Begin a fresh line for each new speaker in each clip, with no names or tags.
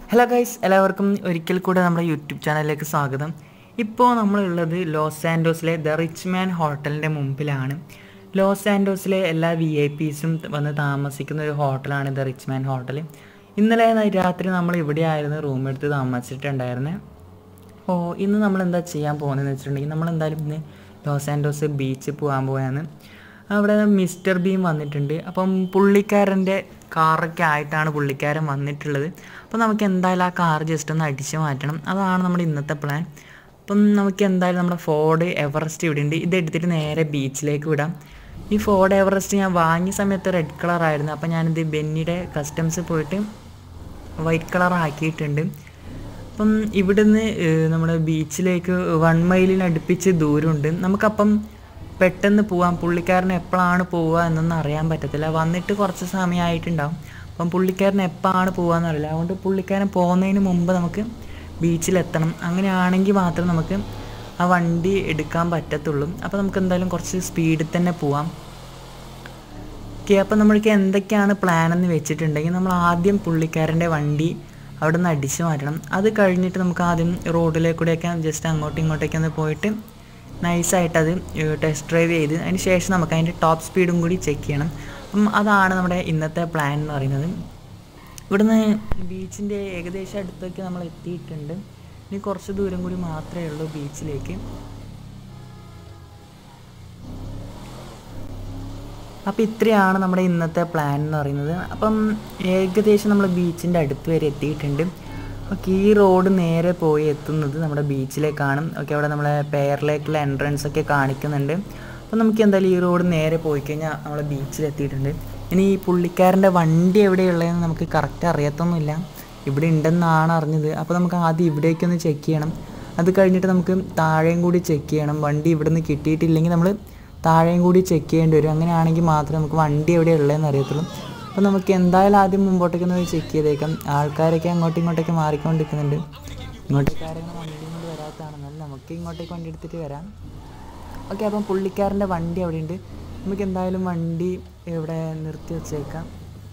hello guys എല്ലാവർക്കും ഒരിക്കൽ കൂടെ നമ്മുടെ യൂട്യൂബ് ചാനലിലേക്ക് സ്വാഗതം ഇപ്പോൾ നമ്മളുള്ളത് ലോസ് ആൻഡോസിലെ ദ റിച്ച് മാൻ ഹോട്ടലിൻ്റെ മുമ്പിലാണ് ലോസ് ആൻഡോസിലെ എല്ലാ വി ഐ പീസും വന്ന് താമസിക്കുന്ന ഒരു ഹോട്ടലാണ് ദ റിച്ച് മാൻ ഹോട്ടൽ ഇന്നലെ ന- രാത്രി നമ്മൾ ഇവിടെ ആയിരുന്നു റൂം എടുത്ത് താമസിച്ചിട്ടുണ്ടായിരുന്നത് ഓ ഇന്ന് നമ്മൾ എന്താ ചെയ്യാൻ പോകുന്നതെന്ന് വെച്ചിട്ടുണ്ടെങ്കിൽ നമ്മൾ എന്തായാലും ഇന്ന് ലോസ് ആൻഡോസ് ബീച്ചിൽ പോകാൻ പോയാണ് അവിടെ മിസ്റ്റർ ബീം വന്നിട്ടുണ്ട് അപ്പം പുള്ളിക്കാരൻ്റെ കാറൊക്കെ ആയിട്ടാണ് പുള്ളിക്കാരൻ വന്നിട്ടുള്ളത് അപ്പം നമുക്ക് എന്തായാലും ആ കാർ ജസ്റ്റ് ഒന്ന് അടിച്ച് മാറ്റണം അതാണ് നമ്മുടെ ഇന്നത്തെ പ്ലാൻ അപ്പം നമുക്ക് എന്തായാലും നമ്മുടെ ഫോർഡ് എവറസ്റ്റ് ഇവിടെ ഉണ്ട് ഇത് എടുത്തിട്ട് നേരെ ബീച്ചിലേക്ക് വിടാം ഈ ഫോർഡ് എവറസ്റ്റ് ഞാൻ വാങ്ങിയ സമയത്ത് റെഡ് കളറായിരുന്നു അപ്പം ഞാനിത് ബെന്നിയുടെ കസ്റ്റംസ് പോയിട്ട് വൈറ്റ് കളർ ആക്കിയിട്ടുണ്ട് അപ്പം ഇവിടുന്ന് ഏഹ്, നമ്മുടെ ബീച്ചിലേക്ക് വൺ മൈലിന് അടുപ്പിച്ച് ദൂരമുണ്ട് നമുക്കപ്പം പെട്ടെന്ന് പോവാം പുള്ളിക്കാരൻ എപ്പോഴാണ് പോവുക എന്നൊന്നും അറിയാൻ പറ്റത്തില്ല വന്നിട്ട് കുറച്ച് സമയമായിട്ടുണ്ടാവും അപ്പം പുള്ളിക്കാരൻ എപ്പോഴാണ് പോവാന്ന് അറിയില്ല അതുകൊണ്ട് പുള്ളിക്കാരൻ പോകുന്നതിന് മുമ്പ് നമുക്ക് ബീച്ചിലെത്തണം അങ്ങനെയാണെങ്കിൽ മാത്രം നമുക്ക് ആ വണ്ടി എടുക്കാൻ പറ്റത്തുള്ളൂ അപ്പോൾ നമുക്ക് എന്തായാലും കുറച്ച് സ്പീഡിൽ തന്നെ പോവാം ഓക്കെ അപ്പോൾ നമ്മൾക്ക് എന്തൊക്കെയാണ് പ്ലാൻ എന്ന് വെച്ചിട്ടുണ്ടെങ്കിൽ നമ്മൾ ആദ്യം പുള്ളിക്കാരൻ്റെ വണ്ടി അവിടെ നിന്ന് അടിച്ചു മാറ്റണം അത് കഴിഞ്ഞിട്ട് നമുക്ക് ആദ്യം റോഡിലേക്കൂടെയൊക്കെ ജസ്റ്റ് അങ്ങോട്ടും ഇങ്ങോട്ടേക്ക് ഒന്ന് പോയിട്ട് നൈസായിട്ട് അത് ടെസ്റ്റ് ഡ്രൈവ് ചെയ്ത് അതിന് ശേഷം നമുക്ക് അതിൻ്റെ ടോപ്പ് സ്പീഡും കൂടി ചെക്ക് ചെയ്യണം അപ്പം അതാണ് നമ്മുടെ ഇന്നത്തെ പ്ലാൻ എന്ന് പറയുന്നത് ഇവിടുന്ന് ബീച്ചിൻ്റെ ഏകദേശം അടുത്തൊക്കെ നമ്മൾ എത്തിയിട്ടുണ്ട് ഇനി കുറച്ച് ദൂരം കൂടി മാത്രമേ ഉള്ളൂ ബീച്ചിലേക്ക് അപ്പോൾ ഇത്രയാണ് നമ്മുടെ ഇന്നത്തെ പ്ലാൻ എന്ന് പറയുന്നത് അപ്പം ഏകദേശം നമ്മൾ ബീച്ചിൻ്റെ അടുത്ത് വരെ എത്തിയിട്ടുണ്ട് ഓക്കെ ഈ റോഡ് നേരെ പോയി എത്തുന്നത് നമ്മുടെ ബീച്ചിലേക്കാണ് ഓക്കെ അവിടെ നമ്മളെ പെയറിലേക്കുള്ള എൻട്രൻസ് ഒക്കെ കാണിക്കുന്നുണ്ട് അപ്പം നമുക്ക് എന്തായാലും ഈ റോഡ് നേരെ പോയി കഴിഞ്ഞാൽ നമ്മൾ ബീച്ചിലെത്തിയിട്ടുണ്ട് ഇനി ഈ പുള്ളിക്കാരൻ്റെ വണ്ടി എവിടെയുള്ളതെന്ന് നമുക്ക് കറക്റ്റ് അറിയത്തൊന്നുമില്ല ഇവിടെ ഉണ്ടെന്നാണ് അറിഞ്ഞത് അപ്പോൾ നമുക്ക് ആദ്യം ഇവിടേക്കൊന്ന് ചെക്ക് ചെയ്യണം അത് കഴിഞ്ഞിട്ട് നമുക്ക് താഴെയും കൂടി ചെക്ക് ചെയ്യണം വണ്ടി ഇവിടെ നിന്ന് കിട്ടിയിട്ടില്ലെങ്കിൽ നമ്മൾ താഴെയും കൂടി ചെക്ക് ചെയ്യേണ്ടി വരും അങ്ങനെയാണെങ്കിൽ മാത്രമേ നമുക്ക് വണ്ടി എവിടെ ഉള്ളതെന്ന് അറിയത്തുള്ളൂ അപ്പോൾ നമുക്ക് എന്തായാലും ആദ്യം മുമ്പോട്ടേക്ക് ഒന്ന് ചെക്ക് ചെയ്തേക്കാം ആൾക്കാരൊക്കെ അങ്ങോട്ടും ഇങ്ങോട്ടേക്ക് മാറിക്കൊണ്ടിരിക്കുന്നുണ്ട് ഇങ്ങോട്ടേക്ക് ആരെങ്കിലും വണ്ടി കൊണ്ട് വരാത്തതാണെന്നല്ല നമുക്ക് ഇങ്ങോട്ടേക്ക് വണ്ടി എടുത്തിട്ട് വരാം ഓക്കെ അപ്പം പുള്ളിക്കാരൻ്റെ വണ്ടി അവിടെ ഉണ്ട് നമുക്ക് എന്തായാലും വണ്ടി ഇവിടെ നിർത്തി വെച്ചേക്കാം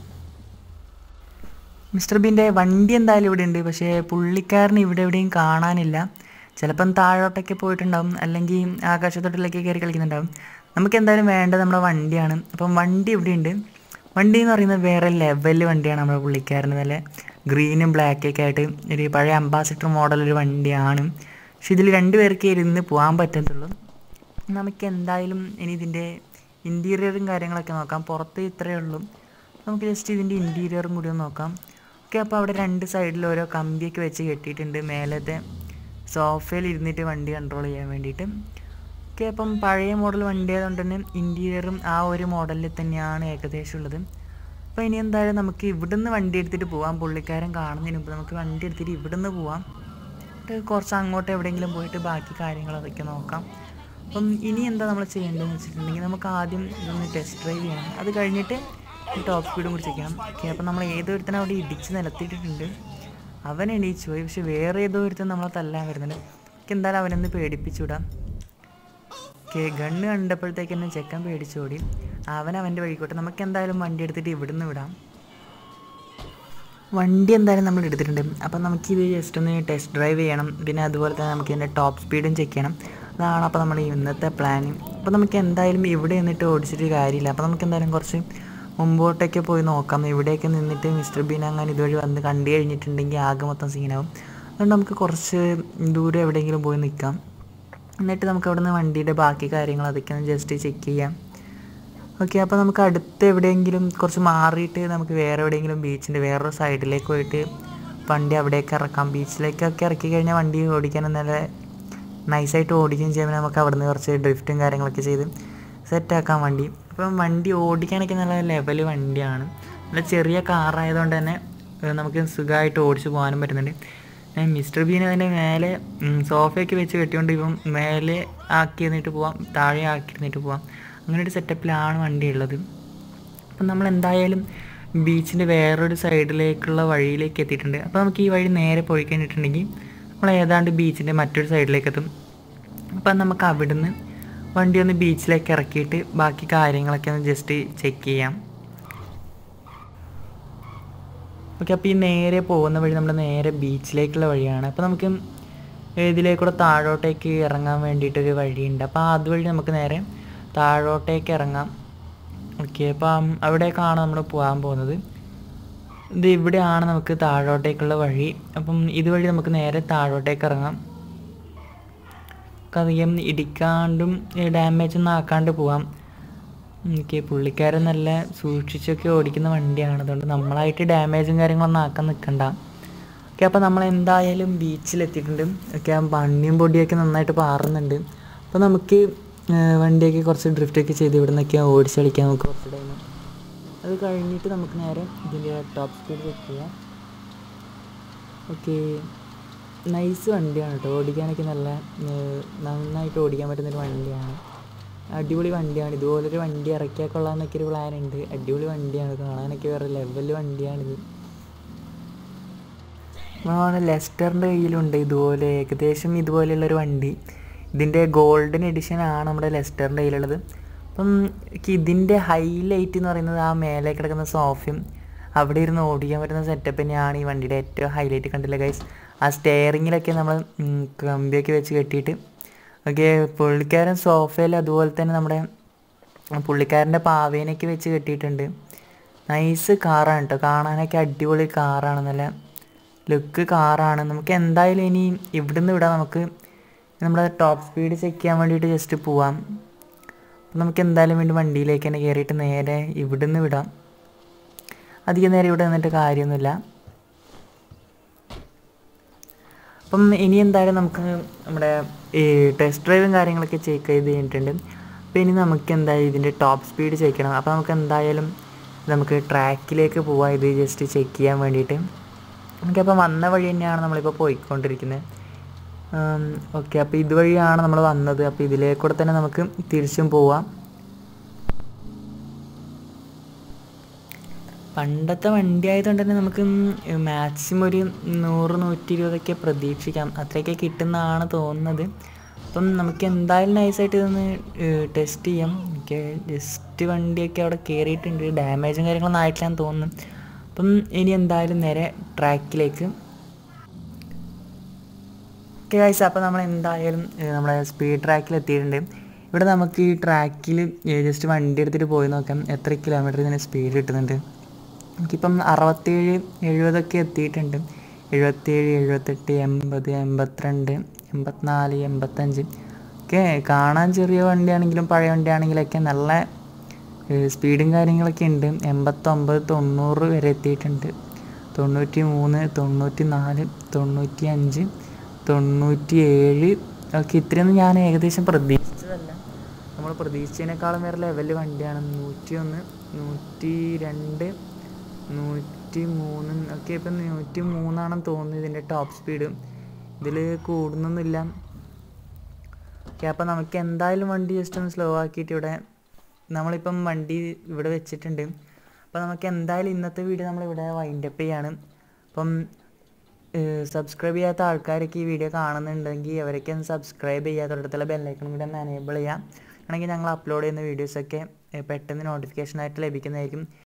മിസ്റ്റർ ബീൻ്റെ വണ്ടി എന്തായാലും ഇവിടെ ഉണ്ട് പക്ഷേ പുള്ളിക്കാരൻ ഇവിടെ എവിടെയും കാണാനില്ല ചിലപ്പം താഴോട്ടൊക്കെ പോയിട്ടുണ്ടാവും അല്ലെങ്കിൽ ആകാശത്തോട്ടിലേക്ക് കയറി കളിക്കുന്നുണ്ടാവും നമുക്ക് എന്തായാലും വേണ്ടത് നമ്മുടെ വണ്ടിയാണ് അപ്പം വണ്ടി ഇവിടെ ഉണ്ട് വണ്ടി എന്ന് പറയുന്നത് വേറെ ലെവൽ വണ്ടിയാണ് നമ്മുടെ പുള്ളിക്കാരന് നല്ല ഗ്രീനും ബ്ലാക്കൊക്കെ ആയിട്ട് ഒരു പഴയ അംബാസിഡർ മോഡൽ ഒരു വണ്ടിയാണ് പക്ഷെ ഇതിൽ രണ്ട് പേർക്ക് ഇരുന്ന് പോകാൻ പറ്റത്തുള്ളൂ നമുക്ക് എന്തായാലും ഇനി ഇതിൻ്റെ ഇൻറ്റീരിയറും കാര്യങ്ങളൊക്കെ നോക്കാം പുറത്ത് ഇത്രയേ ഉള്ളൂ നമുക്ക് ജസ്റ്റ് ഇതിൻ്റെ ഇൻറ്റീരിയറും കൂടി ഒന്ന് നോക്കാം ഓക്കെ അപ്പോൾ അവിടെ രണ്ട് സൈഡിൽ ഓരോ കമ്പിയൊക്കെ വെച്ച് കെട്ടിയിട്ടുണ്ട് മേലത്തെ സോഫയിൽ ഇരുന്നിട്ട് വണ്ടി കൺട്രോൾ ചെയ്യാൻ വേണ്ടിയിട്ട് ഓക്കെ അപ്പം പഴയ മോഡൽ വണ്ടി ആയതുകൊണ്ട് തന്നെ ഇൻറ്റീരിയറും ആ ഒരു മോഡലിൽ തന്നെയാണ് ഏകദേശം ഉള്ളത് അപ്പോൾ ഇനി എന്തായാലും നമുക്ക് ഇവിടുന്ന് വണ്ടി എടുത്തിട്ട് പോവാം പുള്ളിക്കാരൻ കാണുന്നതിന് മുമ്പ് നമുക്ക് വണ്ടി എടുത്തിട്ട് ഇവിടുന്ന് പോവാം എന്നിട്ട് കുറച്ച് അങ്ങോട്ട് എവിടെയെങ്കിലും പോയിട്ട് ബാക്കി കാര്യങ്ങളതൊക്കെ നോക്കാം അപ്പം ഇനി എന്താ നമ്മൾ ചെയ്യേണ്ടതെന്ന് വെച്ചിട്ടുണ്ടെങ്കിൽ നമുക്ക് ആദ്യം ഇതൊന്ന് ടെസ്റ്റ് ഡ്രൈവ് ചെയ്യണം അത് കഴിഞ്ഞിട്ട് ടോപ്പ് സ്പീഡും കൂടി ചെക്ക് ചെയ്യണം ഓക്കെ അപ്പം നമ്മൾ ഏതോ ഒരുത്തനെ അവിടെ ഇടിച്ച് നിലത്തിയിട്ടിട്ടുണ്ട് അവൻ എണീച്ചു പോയി പക്ഷെ വേറെ ഏതോ ഒരുത്തൻ നമ്മളെ തല്ലാൻ വരുന്നുണ്ട് നമുക്ക് എന്തായാലും അവനൊന്ന് പേടിപ്പിച്ചു വിടാം ഓക്കെ ഗണ്ണ് കണ്ടപ്പോഴത്തേക്ക് തന്നെ ചെക്കൻ പേടിച്ചോടി അവൻ അവൻ്റെ വഴിക്കോട്ടെ നമുക്ക് എന്തായാലും വണ്ടി എടുത്തിട്ട് ഇവിടുന്ന് വിടാം വണ്ടി എന്തായാലും നമ്മൾ എടുത്തിട്ടുണ്ട് അപ്പം നമുക്കിത് ജസ്റ്റ് ഒന്ന് ടെസ്റ്റ് ഡ്രൈവ് ചെയ്യണം പിന്നെ അതുപോലെ തന്നെ നമുക്ക് ഇതിൻ്റെ ടോപ്പ് സ്പീഡും ചെക്ക് ചെയ്യണം അതാണ് അപ്പോൾ നമ്മുടെ ഇന്നത്തെ പ്ലാൻ അപ്പോൾ നമുക്ക് എന്തായാലും ഇവിടെ നിന്നിട്ട് ഓടിച്ചിട്ട് കാര്യമില്ല അപ്പോൾ നമുക്ക് എന്തായാലും കുറച്ച് മുമ്പോട്ടൊക്കെ പോയി നോക്കാം ഇവിടെയൊക്കെ നിന്നിട്ട് മിസ്റ്റർ ബീൻ അങ്ങനെ ഇതുവഴി വന്ന് കണ്ടു കഴിഞ്ഞിട്ടുണ്ടെങ്കിൽ ആകെ മൊത്തം സീനാവും അതുകൊണ്ട് നമുക്ക് കുറച്ച് ദൂരം എവിടെയെങ്കിലും പോയി നിൽക്കാം എന്നിട്ട് നമുക്ക് അവിടെ നിന്ന് വണ്ടിയുടെ ബാക്കി കാര്യങ്ങൾ അതൊക്കെ ഒന്ന് ജസ്റ്റ് ചെക്ക് ചെയ്യാം ഓക്കെ അപ്പോൾ നമുക്ക് അടുത്ത് എവിടെയെങ്കിലും കുറച്ച് മാറിയിട്ട് നമുക്ക് വേറെ എവിടെയെങ്കിലും ബീച്ചിൻ്റെ വേറൊരു സൈഡിലേക്ക് പോയിട്ട് വണ്ടി അവിടേക്ക് ഇറക്കാം ബീച്ചിലേക്കൊക്കെ ഇറക്കി കഴിഞ്ഞാൽ വണ്ടി ഓടിക്കാൻ നല്ല നൈസായിട്ട് ഓടിക്കുകയും ചെയ്യാൻ നമുക്ക് അവിടെ നിന്ന് കുറച്ച് ഡ്രിഫ്റ്റും കാര്യങ്ങളൊക്കെ ചെയ്ത് സെറ്റാക്കാം വണ്ടി അപ്പം വണ്ടി ഓടിക്കാനൊക്കെ നല്ല ലെവൽ വണ്ടിയാണ് നല്ല ചെറിയ കാറായതുകൊണ്ട് തന്നെ ഏഹ് നമുക്ക് സുഖമായിട്ട് ഓടിച്ച് പോകാനും പറ്റുന്നുണ്ട് ഞാൻ മിസ്റ്റർ ബീൻ അതിൻ്റെ മേലെ ഉം, സോഫയൊക്കെ വെച്ച് കെട്ടിക്കൊണ്ട് ഇപ്പം മേലെ ആക്കി എന്നിട്ട് പോവാം താഴെ ആക്കി ഇരുന്നിട്ട് പോവാം അങ്ങനെ ഒരു സെറ്റപ്പിലാണ് വണ്ടി ഉള്ളത് അപ്പം നമ്മൾ എന്തായാലും ബീച്ചിൻ്റെ വേറൊരു സൈഡിലേക്കുള്ള വഴിയിലേക്ക് എത്തിയിട്ടുണ്ട് അപ്പോൾ നമുക്ക് ഈ വഴി നേരെ പോയി കഴിഞ്ഞിട്ടുണ്ടെങ്കിൽ നമ്മൾ ഏതാണ്ട് ബീച്ചിൻ്റെ മറ്റൊരു സൈഡിലേക്ക് എത്തും അപ്പം നമുക്ക് അവിടുന്ന് വണ്ടി ഒന്ന് ബീച്ചിലേക്ക് ഇറക്കിയിട്ട് ബാക്കി കാര്യങ്ങളൊക്കെ ഒന്ന് ജസ്റ്റ് ചെക്ക് ചെയ്യാം ഓക്കെ അപ്പോൾ ഈ നേരെ പോകുന്ന വഴി നമ്മൾ നേരെ ബീച്ചിലേക്കുള്ള വഴിയാണ് അപ്പോൾ നമുക്ക് ഇതിലേക്കൂടെ താഴോട്ടേക്ക് ഇറങ്ങാൻ വേണ്ടിയിട്ടൊരു വഴിയുണ്ട് അപ്പോൾ അതുവഴി നമുക്ക് നേരെ താഴോട്ടേക്ക് ഇറങ്ങാം ഓക്കെ അപ്പം അവിടേക്കാണ് നമ്മൾ പോകാൻ പോകുന്നത് ഇത് ഇവിടെയാണ് നമുക്ക് താഴോട്ടേക്കുള്ള വഴി അപ്പം ഇതുവഴി നമുക്ക് നേരെ താഴോട്ടേക്ക് ഇറങ്ങാം നമുക്ക് അധികം ഇടിക്കാണ്ടും ഡാമേജ് ഒന്നും ആക്കാണ്ട് പോവാം ഓക്കെ പുള്ളിക്കാരൻ നല്ല സൂക്ഷിച്ചൊക്കെ ഓടിക്കുന്ന വണ്ടിയാണ് അതുകൊണ്ട് നമ്മളായിട്ട് ഡാമേജും കാര്യങ്ങളൊന്നും ആക്കാൻ നിൽക്കണ്ട ഓക്കെ അപ്പോൾ നമ്മൾ എന്തായാലും ബീച്ചിലെത്തിയിട്ടുണ്ട് ഓക്കെ ആ മണ്ണിയും പൊടിയൊക്കെ നന്നായിട്ട് പാറുന്നുണ്ട് അപ്പോൾ നമുക്ക് വണ്ടിയൊക്കെ കുറച്ച് ഡ്രിഫ്റ്റൊക്കെ ചെയ്ത് ഇവിടെ നിന്നൊക്കെ ഓടിച്ച് കളിക്കാൻ നമുക്ക് കുറച്ച് ടൈം അത് കഴിഞ്ഞിട്ട് നമുക്ക് നേരെ ഇതിൻ്റെ ടോപ്പ് സ്പീഡ് ചെക്ക് ചെയ്യാം ഓക്കെ നൈസ് വണ്ടിയാണ് കേട്ടോ ഓടിക്കാനൊക്കെ നല്ല നന്നായിട്ട് ഓടിക്കാൻ പറ്റുന്നൊരു വണ്ടിയാണ് അടിപൊളി വണ്ടിയാണ് ഇതുപോലൊരു വണ്ടി ഇറക്കിയാൽ കൊള്ളാമെന്നൊക്കെ ഒരു പ്ലാൻ ഉണ്ട് അടിപൊളി വണ്ടിയാണ് കാണാനൊക്കെ വേറെ ലെവൽ വണ്ടിയാണിത് നമ്മുടെ ലെസ്റ്ററിൻ്റെ കയ്യിലുണ്ട് ഇതുപോലെ ഏകദേശം ഇതുപോലെയുള്ളൊരു വണ്ടി ഇതിൻ്റെ ഗോൾഡൻ എഡിഷൻ ആണ് നമ്മുടെ ലെസ്റ്ററിൻ്റെ കയ്യിലുള്ളത് അപ്പം ഇതിൻ്റെ ഹൈലൈറ്റ് എന്ന് പറയുന്നത് ആ മേലെ കിടക്കുന്ന സോഫയും അവിടെ ഇരുന്ന് ഓടിക്കാൻ പറ്റുന്ന സെറ്റപ്പ് തന്നെയാണ് ഈ വണ്ടിയുടെ ഏറ്റവും ഹൈലൈറ്റ് കണ്ടില്ല ഗൈസ് ആ സ്റ്റെയറിങ്ങിലൊക്കെ നമ്മൾ കമ്പിയൊക്കെ വെച്ച് കെട്ടിയിട്ട് ഓക്കെ പുള്ളിക്കാരൻ സോഫയിൽ അതുപോലെ തന്നെ നമ്മുടെ പുള്ളിക്കാരൻ്റെ പാവേനൊക്കെ വെച്ച് കെട്ടിയിട്ടുണ്ട് നൈസ് കാറാണ് കേട്ടോ കാണാനൊക്കെ അടിപൊളി കാറാണ് നല്ല ലുക്ക് കാറാണ് നമുക്ക് എന്തായാലും ഇനി ഇവിടുന്ന് വിടാം നമുക്ക് നമ്മുടെ ടോപ്പ് സ്പീഡ് ചെക്ക് ചെയ്യാൻ വേണ്ടിയിട്ട് ജസ്റ്റ് പോവാം അപ്പം നമുക്ക് എന്തായാലും വേണ്ടി വണ്ടിയിലേക്ക് തന്നെ കയറിയിട്ട് നേരെ ഇവിടുന്ന് വിടാം അധികം നേരം ഇവിടെ നിന്നിട്ട് കാര്യമൊന്നുമില്ല അപ്പം ഇനി എന്തായാലും നമുക്ക് നമ്മുടെ ഈ ടെസ്റ്റ് ഡ്രൈവും കാര്യങ്ങളൊക്കെ ചെക്ക് ചെയ്ത് കഴിഞ്ഞിട്ടുണ്ട് അപ്പോൾ ഇനി നമുക്ക് എന്തായാലും ഇതിൻ്റെ ടോപ്പ് സ്പീഡ് ചെക്ക് ചെയ്യണം അപ്പോൾ നമുക്ക് എന്തായാലും നമുക്ക് ട്രാക്കിലേക്ക് പോവാം ഇത് ജസ്റ്റ് ചെക്ക് ചെയ്യാൻ വേണ്ടിയിട്ട് നമുക്കപ്പോൾ വന്ന വഴി തന്നെയാണ് നമ്മളിപ്പോൾ പോയിക്കൊണ്ടിരിക്കുന്നത് ഓക്കെ അപ്പോൾ ഇതുവഴിയാണ് നമ്മൾ വന്നത് അപ്പോൾ ഇതിലേക്കൂടെ തന്നെ നമുക്ക് തിരിച്ചും പോവാം പണ്ടത്തെ വണ്ടി ആയതുകൊണ്ട് തന്നെ നമുക്ക് മാക്സിമം ഒരു നൂറ് നൂറ്റി ഇരുപതൊക്കെ പ്രതീക്ഷിക്കാം അത്രയൊക്കെ കിട്ടുന്നതാണ് തോന്നുന്നത് അപ്പം നമുക്ക് എന്തായാലും നൈസായിട്ട് ഇതൊന്ന് ടെസ്റ്റ് ചെയ്യാം എനിക്ക് ജസ്റ്റ് വണ്ടിയൊക്കെ അവിടെ കയറിയിട്ടുണ്ട് ഡാമേജും കാര്യങ്ങളൊന്നും ആയിട്ടില്ലാന്ന് തോന്നുന്നു അപ്പം ഇനി എന്തായാലും നേരെ ട്രാക്കിലേക്ക് ഓക്കെ ഗൈസ് അപ്പോൾ നമ്മൾ എന്തായാലും നമ്മുടെ സ്പീഡ് ട്രാക്കിൽ എത്തിയിട്ടുണ്ട് ഇവിടെ നമുക്ക് ഈ ട്രാക്കിൽ ജസ്റ്റ് വണ്ടി എടുത്തിട്ട് പോയി നോക്കാം എത്ര കിലോമീറ്റർ ഇതിന് സ്പീഡ് കിട്ടുന്നുണ്ട് നമുക്കിപ്പം അറുപത്തേഴ് എഴുപതൊക്കെ എത്തിയിട്ടുണ്ട് എഴുപത്തേഴ് എഴുപത്തെട്ട് എൺപത് എൺപത്തിരണ്ട് എൺപത്തിനാല് എൺപത്തഞ്ച് ഒക്കെ കാണാൻ ചെറിയ വണ്ടിയാണെങ്കിലും പഴയ വണ്ടിയാണെങ്കിലൊക്കെ നല്ല സ്പീഡും കാര്യങ്ങളൊക്കെ ഉണ്ട് എൺപത്തൊമ്പത് തൊണ്ണൂറ് വരെ എത്തിയിട്ടുണ്ട് തൊണ്ണൂറ്റി മൂന്ന് തൊണ്ണൂറ്റി നാല് തൊണ്ണൂറ്റി അഞ്ച് തൊണ്ണൂറ്റി ഏഴ് ഒക്കെ ഇത്രയൊന്നും ഞാൻ ഏകദേശം പ്രതീക്ഷിച്ചതല്ല നമ്മൾ പ്രതീക്ഷിച്ചതിനേക്കാളും വേറെ ലെവൽ വണ്ടിയാണ് നൂറ്റി ഒന്ന് നൂറ്റി രണ്ട് നൂറ്റി മൂന്ന് ഒക്കെ ഇപ്പം നൂറ്റി മൂന്നാണെന്ന് തോന്നുന്നു ഇതിൻ്റെ ടോപ്പ് സ്പീഡ് ഇതിൽ കൂടുന്നൊന്നുമില്ല ഓക്കെ അപ്പോൾ നമുക്ക് എന്തായാലും വണ്ടി ജസ്റ്റ് ഒന്ന് സ്ലോ ആക്കിയിട്ട് ഇവിടെ നമ്മളിപ്പം വണ്ടി ഇവിടെ വെച്ചിട്ടുണ്ട് അപ്പോൾ നമുക്ക് എന്തായാലും ഇന്നത്തെ വീഡിയോ നമ്മളിവിടെ വൈൻഡപ്പ് ചെയ്യാണ് അപ്പം സബ്സ്ക്രൈബ് ചെയ്യാത്ത ആൾക്കാരൊക്കെ ഈ വീഡിയോ കാണുന്നുണ്ടെങ്കിൽ അവരൊക്കെ ഒന്ന് സബ്സ്ക്രൈബ് ചെയ്യുക തൊട്ടടുത്തുള്ള ബെല്ലൈക്കണും കൂടി ഒന്ന് എനേബിൾ ചെയ്യാം ആണെങ്കിൽ ഞങ്ങൾ അപ്ലോഡ് ചെയ്യുന്ന വീഡിയോസൊക്കെ പെട്ടെന്ന് നോട്ടിഫിക്കേഷനായിട്ട് ലഭിക്കുന്നതായിരിക്കും